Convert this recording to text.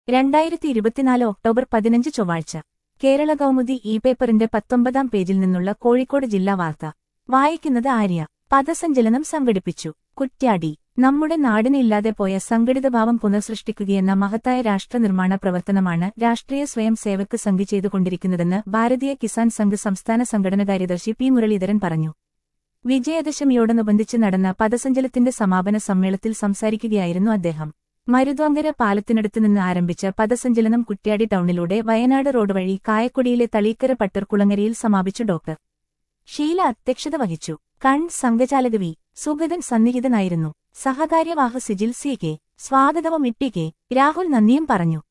രണ്ടായിരത്തി ഇരുപത്തിനാല് ഒക്ടോബർ പതിനഞ്ച് ചൊവ്വാഴ്ച കേരള കൗമുദി ഇ പേപ്പറിന്റെ പത്തൊമ്പതാം പേജിൽ നിന്നുള്ള കോഴിക്കോട് ജില്ലാ വാർത്ത വായിക്കുന്നത് ആര്യ പദസഞ്ചലനം സംഘടിപ്പിച്ചു കുറ്റ്യാടി നമ്മുടെ നാടിന് ഇല്ലാതെ പോയ സംഘടിതഭാവം പുനഃസൃഷ്ടിക്കുകയെന്ന മഹത്തായ രാഷ്ട്രനിർമ്മാണ പ്രവർത്തനമാണ് രാഷ്ട്രീയ സ്വയം സേവക് സംഘ് ചെയ്തുകൊണ്ടിരിക്കുന്നതെന്ന് ഭാരതീയ കിസാൻ സംഘ് സംസ്ഥാന സംഘടന കാര്യദർശി പി മുരളീധരൻ പറഞ്ഞു വിജയദശമിയോടനുബന്ധിച്ച് നടന്ന പദസഞ്ചലത്തിന്റെ സമാപന സമ്മേളനത്തിൽ സംസാരിക്കുകയായിരുന്നു അദ്ദേഹം മരുതോങ്കര പാലത്തിനടുത്ത് നിന്ന് ആരംഭിച്ച പദസഞ്ചലനം കുറ്റ്യാടി ടൗണിലൂടെ വയനാട് റോഡ് വഴി കായക്കൊടിയിലെ തളീക്കര പട്ടർകുളങ്ങരയിൽ സമാപിച്ചു ഡോക്ടർ ഷീല അധ്യക്ഷത വഹിച്ചു കൺ സംഘചാലക വി സുഗതൻ സന്നിഹിതനായിരുന്നു സഹകാര്യവാഹ സിജിൽ സി കെ സ്വാഗതവും ഇട്ടി കെ രാഹുൽ നന്ദിയും പറഞ്ഞു